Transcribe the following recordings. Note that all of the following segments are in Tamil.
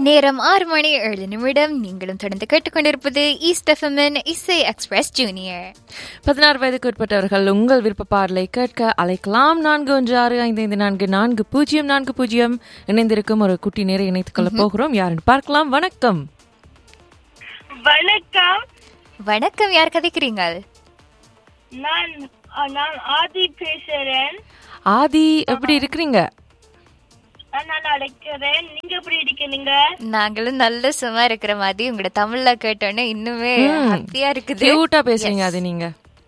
நேரம் ஆறு மணி ஏழு நிமிடம் நீங்களும் தொடர்ந்து கேட்டுக்கொண்டிருப்பது ஈஸ்ட் எஃப்எம்என் இசை எக்ஸ்பிரஸ் ஜூனியர் பதினாறு வயதுக்கு உட்பட்டவர்கள் உங்கள் விருப்ப பாடலை கேட்க அழைக்கலாம் நான்கு ஒன்று ஆறு ஐந்து ஐந்து நான்கு நான்கு பூஜ்ஜியம் நான்கு பூஜ்ஜியம் இணைந்திருக்கும் ஒரு குட்டி நேரை இணைத்துக் கொள்ள போகிறோம் யாருன்னு பார்க்கலாம் வணக்கம் வணக்கம் வணக்கம் யார் கதைக்கிறீங்க நான் அஹ், நான் ஆதி பேசுறேன் ஆதி எப்படி இருக்கிறீங்க நான் நல்லா அழைக்கிறேன் நீங்க எப்படி இருக்கீங்க நாங்களும் நல்ல சும்மா இருக்கிற மாதிரி உங்களோட தமிழ்ல கேட்டோன்னே இன்னுமே ஹாப்பியா இருக்குது கியூட்டா பேசுறீங்க அது நீங்க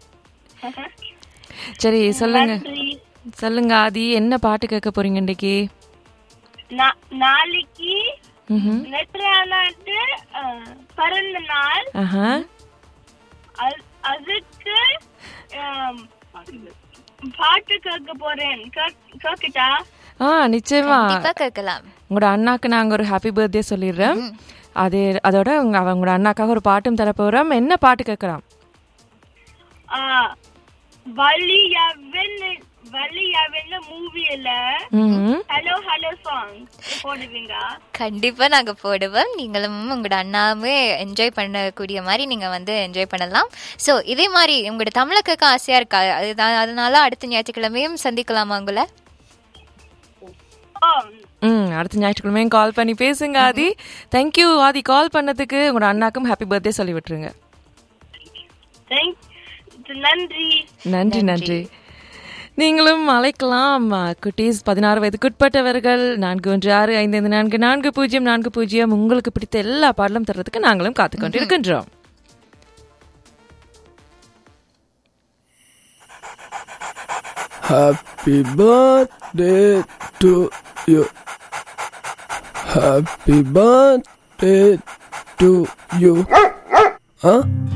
சரி சொல்லுங்க நன்றி சொல்லுங்க ஆதி என்ன பாட்டு கேட்க போறீங்க இன்னைக்கு நா- நாளைக்கு ம்ஹும். நெத்ரானாட்டு பிறந்த நாள் ஆஹா அது- அதுக்கு அம், பாட்டு கேட்க போறேன் கேக்- கேக்குதா ஆ நிச்சயமா கண்டிப்பா கேட்கலாம் உங்களோட அண்ணாக்கு நாங்க ஒரு ஹாப்பி பர்த்டே சொல்லிடுறோம் அதே அதோட உங்க அவங்களோட அண்ணாக்காக ஒரு பாட்டும் தர போறோம் என்ன பாட்டு கேட்கலாம் அஹ், வலியவன் வலியவன் மூவியில ம்ஹும். ஹலோ ஹலோ சாங் போடுவீங்க கண்டிப்பா நாங்க போடுவோம் நீங்களும் உங்களோட அண்ணாவே என்ஜாய் பண்ணக்கூடிய மாதிரி நீங்க வந்து என்ஜாய் பண்ணலாம் சோ இதே மாதிரி உங்களோட தமிழ கேட்க ஆசையா இருக்கா அதுதான் அதனால அடுத்த ஞாயிற்றுக்கிழமையும் சந்திக்கலாமா உங்களை ஓ ம் அடுத்த ஞாயிற்றுக்கிழமையும் கால் பண்ணி பேசுங்க ஆதி தேங்க்யூ ஆதி கால் பண்ணதுக்கு உங்களோட அண்ணாக்கும் ஹாப்பி பர்த்டே சொல்லி விட்டுருங்க தேங்க் நன்றி நன்றி நன்றி நீங்களும் அழைக்கலாம் குட்டீஸ் பதினாறு வயதுக்குட்பட்டவர்கள் நான்கு ஒன்று ஆறு ஐந்து ஐந்து நான்கு நான்கு பூஜ்ஜியம் நான்கு பூஜ்ஜியம் உங்களுக்கு பிடித்த எல்லா பாடலும் தர்றதுக்கு நாங்களும் காத்துக்கொண்டு இருக்கின்றோம் Happy birthday to you. Happy birthday to you. Huh?